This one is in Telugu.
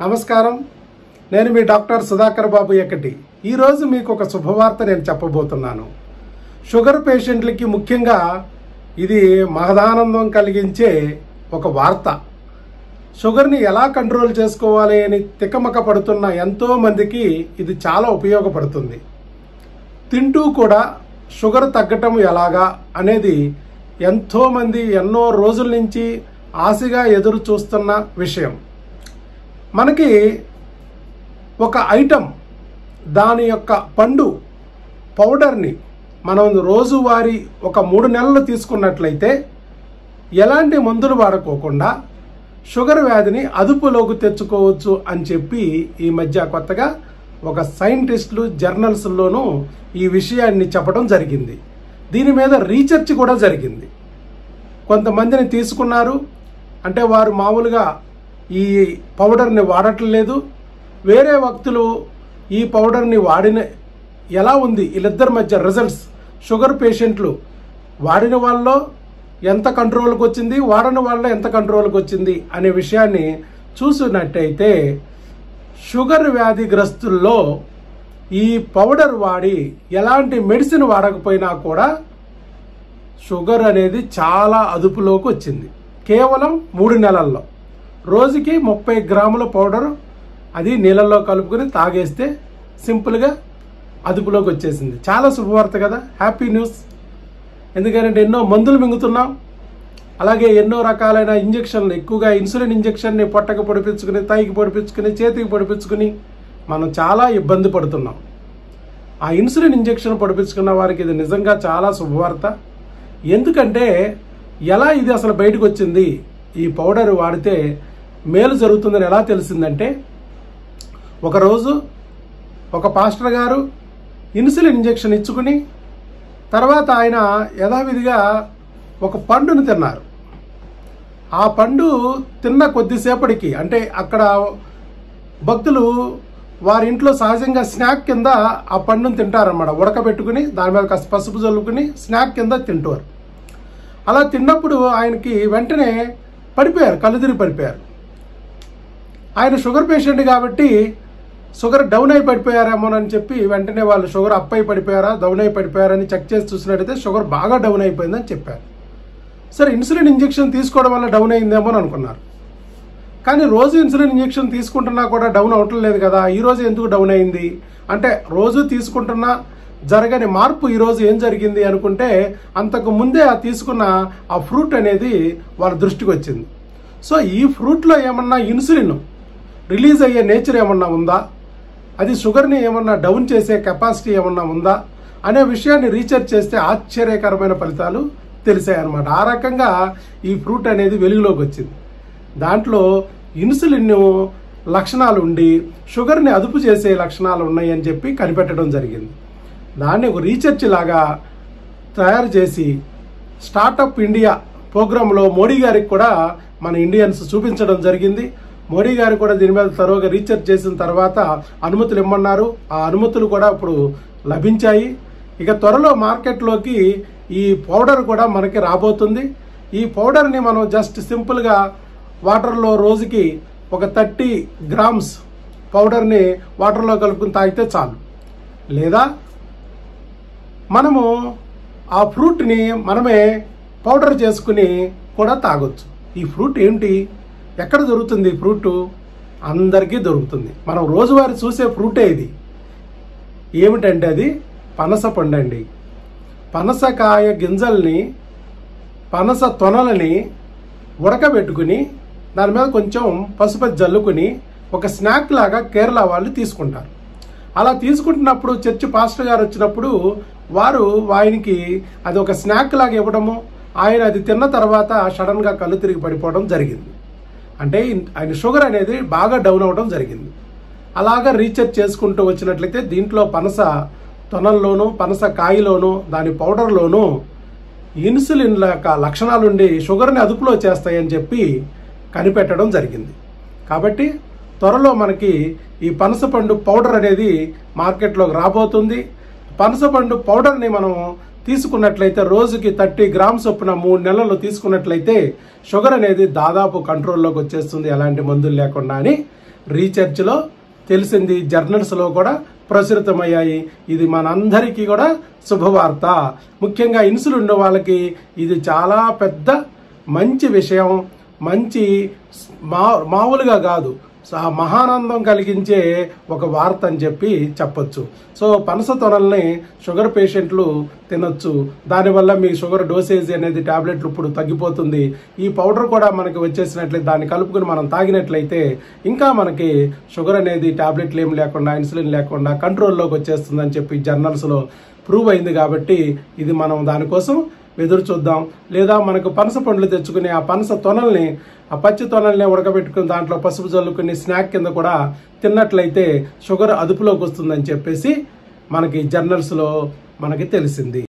నమస్కారం నేను మీ డాక్టర్ సుధాకర్ బాబు ఎక్కటి ఈరోజు మీకు ఒక శుభవార్త నేను చెప్పబోతున్నాను షుగర్ పేషెంట్లకి ముఖ్యంగా ఇది మహదానందం కలిగించే ఒక వార్త షుగర్ని ఎలా కంట్రోల్ చేసుకోవాలి అని తికమక పడుతున్న ఎంతో మందికి ఇది చాలా ఉపయోగపడుతుంది తింటూ కూడా షుగర్ తగ్గటం ఎలాగా అనేది ఎంతోమంది ఎన్నో రోజుల నుంచి ఆశగా ఎదురు చూస్తున్న విషయం మనకి ఒక ఐటెం దాని యొక్క పండు పౌడర్ని మనం రోజువారీ ఒక మూడు నెలలు తీసుకున్నట్లయితే ఎలాంటి మందులు వాడుకోకుండా షుగర్ వ్యాధిని అదుపులోకి తెచ్చుకోవచ్చు అని చెప్పి ఈ మధ్య కొత్తగా ఒక సైంటిస్టులు జర్నల్స్లోనూ ఈ విషయాన్ని చెప్పడం జరిగింది దీని మీద రీసెర్చ్ కూడా జరిగింది కొంతమందిని తీసుకున్నారు అంటే వారు మామూలుగా ఈ పౌడర్ని వాడట్లేదు వేరే వ్యక్తులు ఈ పౌడర్ని వాడిన ఎలా ఉంది వీళ్ళిద్దరి మధ్య రిజల్ట్స్ షుగర్ పేషెంట్లు వాడిన వాళ్ళలో ఎంత కంట్రోల్కి వచ్చింది వాడని వాళ్ళలో ఎంత కంట్రోల్కి వచ్చింది అనే విషయాన్ని చూసినట్టయితే షుగర్ వ్యాధిగ్రస్తుల్లో ఈ పౌడర్ వాడి ఎలాంటి మెడిసిన్ వాడకపోయినా కూడా షుగర్ అనేది చాలా అదుపులోకి వచ్చింది కేవలం మూడు నెలల్లో రోజుకి ముప్పై గ్రాముల పౌడర్ అది నీళ్ళల్లో కలుపుకొని తాగేస్తే సింపుల్గా అదుపులోకి వచ్చేసింది చాలా శుభవార్త కదా హ్యాపీ న్యూస్ ఎందుకంటే ఎన్నో మందులు మింగుతున్నాం అలాగే ఎన్నో రకాలైన ఇంజక్షన్లు ఎక్కువగా ఇన్సులిన్ ఇంజక్షన్ని పొట్టకు పొడిపించుకుని తైకి పొడిపించుకుని చేతికి పొడిపించుకుని మనం చాలా ఇబ్బంది పడుతున్నాం ఆ ఇన్సులిన్ ఇంజక్షన్ పొడిపించుకున్న వారికి ఇది నిజంగా చాలా శుభవార్త ఎందుకంటే ఎలా ఇది అసలు బయటకు వచ్చింది ఈ పౌడర్ వాడితే మేలు జరుగుతుందని ఎలా తెలిసిందంటే ఒకరోజు ఒక పాస్టర్ గారు ఇన్సులిన్ ఇంజెక్షన్ ఇచ్చుకుని తర్వాత ఆయన యథావిధిగా ఒక పండును తిన్నారు ఆ పండు తిన్న కొద్దిసేపటికి అంటే అక్కడ భక్తులు వారి ఇంట్లో సహజంగా స్నాక్ కింద ఆ పండును తింటారన్నమాట ఉడకబెట్టుకుని దాని మీద కాస్త పసుపు చల్లుకుని స్నాక్ కింద తింటారు అలా తిన్నప్పుడు ఆయనకి వెంటనే పడిపోయారు కళ్ళు తిరిగి పడిపోయారు ఆయన షుగర్ పేషెంట్ కాబట్టి షుగర్ డౌన్ అయి పడిపోయారేమోనని చెప్పి వెంటనే వాళ్ళు షుగర్ అప్ అయి పడిపోయారా డౌన్ అయి పడిపోయారని చెక్ చేసి చూసినట్టయితే షుగర్ బాగా డౌన్ అయిపోయిందని చెప్పారు సరే ఇన్సులిన్ ఇంజెక్షన్ తీసుకోవడం వల్ల డౌన్ అయిందేమో అని అనుకున్నారు కానీ రోజు ఇన్సులిన్ ఇంజెక్షన్ తీసుకుంటున్నా కూడా డౌన్ అవటం లేదు కదా ఈ రోజు ఎందుకు డౌన్ అయింది అంటే రోజు తీసుకుంటున్నా జరగని మార్పు ఈ రోజు ఏం జరిగింది అనుకుంటే అంతకు ముందే ఆ తీసుకున్న ఆ ఫ్రూట్ అనేది వాళ్ళ దృష్టికి వచ్చింది సో ఈ ఫ్రూట్లో ఏమన్నా ఇన్సులిన్ రిలీజ్ అయ్యే నేచర్ ఏమన్నా ఉందా అది షుగర్ని ఏమన్నా డౌన్ చేసే కెపాసిటీ ఏమన్నా ఉందా అనే విషయాన్ని రీసెర్చ్ చేస్తే ఆశ్చర్యకరమైన ఫలితాలు తెలిసాయన్నమాట ఆ రకంగా ఈ ఫ్రూట్ అనేది వెలుగులోకి వచ్చింది దాంట్లో ఇన్సులిన్ లక్షణాలు ఉండి షుగర్ని అదుపు చేసే లక్షణాలు ఉన్నాయి అని చెప్పి కనిపెట్టడం జరిగింది దాన్ని ఒక రీసెర్చ్ లాగా తయారు చేసి స్టార్టప్ ఇండియా ప్రోగ్రాంలో మోడీ గారికి కూడా మన ఇండియన్స్ చూపించడం జరిగింది మోడీ గారు కూడా దీని మీద తరువుగా రీసెర్చ్ చేసిన తర్వాత అనుమతులు ఇమ్మన్నారు ఆ అనుమతులు కూడా ఇప్పుడు లభించాయి ఇక త్వరలో మార్కెట్లోకి ఈ పౌడర్ కూడా మనకి రాబోతుంది ఈ పౌడర్ని మనం జస్ట్ సింపుల్గా వాటర్లో రోజుకి ఒక థర్టీ గ్రామ్స్ పౌడర్ని వాటర్లో కలుపుకుని తాగితే చాలు లేదా మనము ఆ ఫ్రూట్ని మనమే పౌడర్ చేసుకుని కూడా తాగొచ్చు ఈ ఫ్రూట్ ఏంటి ఎక్కడ దొరుకుతుంది ఈ ఫ్రూట్ అందరికీ దొరుకుతుంది మనం రోజువారీ చూసే ఫ్రూటే ఇది ఏమిటంటే అది పనస పండు అండి పనసకాయ గింజల్ని పనస తొనలని ఉడకబెట్టుకుని దాని మీద కొంచెం పసుపు జల్లుకుని ఒక స్నాక్ లాగా కేరళ వాళ్ళు తీసుకుంటారు అలా తీసుకుంటున్నప్పుడు చర్చ్ పాస్టర్ గారు వచ్చినప్పుడు వారు ఆయనకి అది ఒక స్నాక్ లాగా ఇవ్వడము ఆయన అది తిన్న తర్వాత సడన్గా కళ్ళు తిరిగి పడిపోవడం జరిగింది అంటే ఆయన షుగర్ అనేది బాగా డౌన్ అవ్వడం జరిగింది అలాగా రీసెర్చ్ చేసుకుంటూ వచ్చినట్లయితే దీంట్లో పనస తొనల్లోనూ పనస కాయలోనూ దాని పౌడర్లోనూ ఇన్సులిన్ యొక్క లక్షణాలుండి షుగర్ని అదుపులో చేస్తాయని చెప్పి కనిపెట్టడం జరిగింది కాబట్టి త్వరలో మనకి ఈ పనసపండు పౌడర్ అనేది మార్కెట్లోకి రాబోతుంది పనసపండు పౌడర్ని మనం తీసుకున్నట్లయితే రోజుకి థర్టీ గ్రామ్స్ చొప్పున మూడు నెలలు తీసుకున్నట్లయితే షుగర్ అనేది దాదాపు కంట్రోల్లోకి వచ్చేస్తుంది ఎలాంటి మందులు లేకుండా అని రీసెర్చ్లో తెలిసింది జర్నల్స్లో కూడా ప్రచురితమయ్యాయి ఇది మనందరికీ కూడా శుభవార్త ముఖ్యంగా ఇన్సులు ఉండే వాళ్ళకి ఇది చాలా పెద్ద మంచి విషయం మంచి మా మామూలుగా కాదు స- మహానందం కలిగించే ఒక వార్త అని చెప్పి చెప్పొచ్చు సో పనస తొనల్ని షుగర్ పేషెంట్లు తినొచ్చు దానివల్ల మీ షుగర్ డోసేజ్ అనేది టాబ్లెట్లు ఇప్పుడు తగ్గిపోతుంది ఈ పౌడర్ కూడా మనకి వచ్చేసినట్లయితే దాన్ని కలుపుకుని మనం తాగినట్లయితే ఇంకా మనకి షుగర్ అనేది టాబ్లెట్లు ఏం లేకుండా ఇన్సులిన్ లేకుండా కంట్రోల్లోకి వచ్చేస్తుందని చెప్పి జర్నల్స్లో ప్రూవ్ అయింది కాబట్టి ఇది మనం దానికోసం ఎదురు చూద్దాం లేదా మనకు పనస పండ్లు తెచ్చుకుని ఆ పనస తొనల్ని ఆ పచ్చి తొనల్ని ఉడకబెట్టుకుని దాంట్లో పసుపు జల్లుకుని స్నాక్ కింద కూడా తిన్నట్లయితే షుగర్ అదుపులోకి వస్తుందని చెప్పేసి మనకి జర్నల్స్లో మనకి తెలిసింది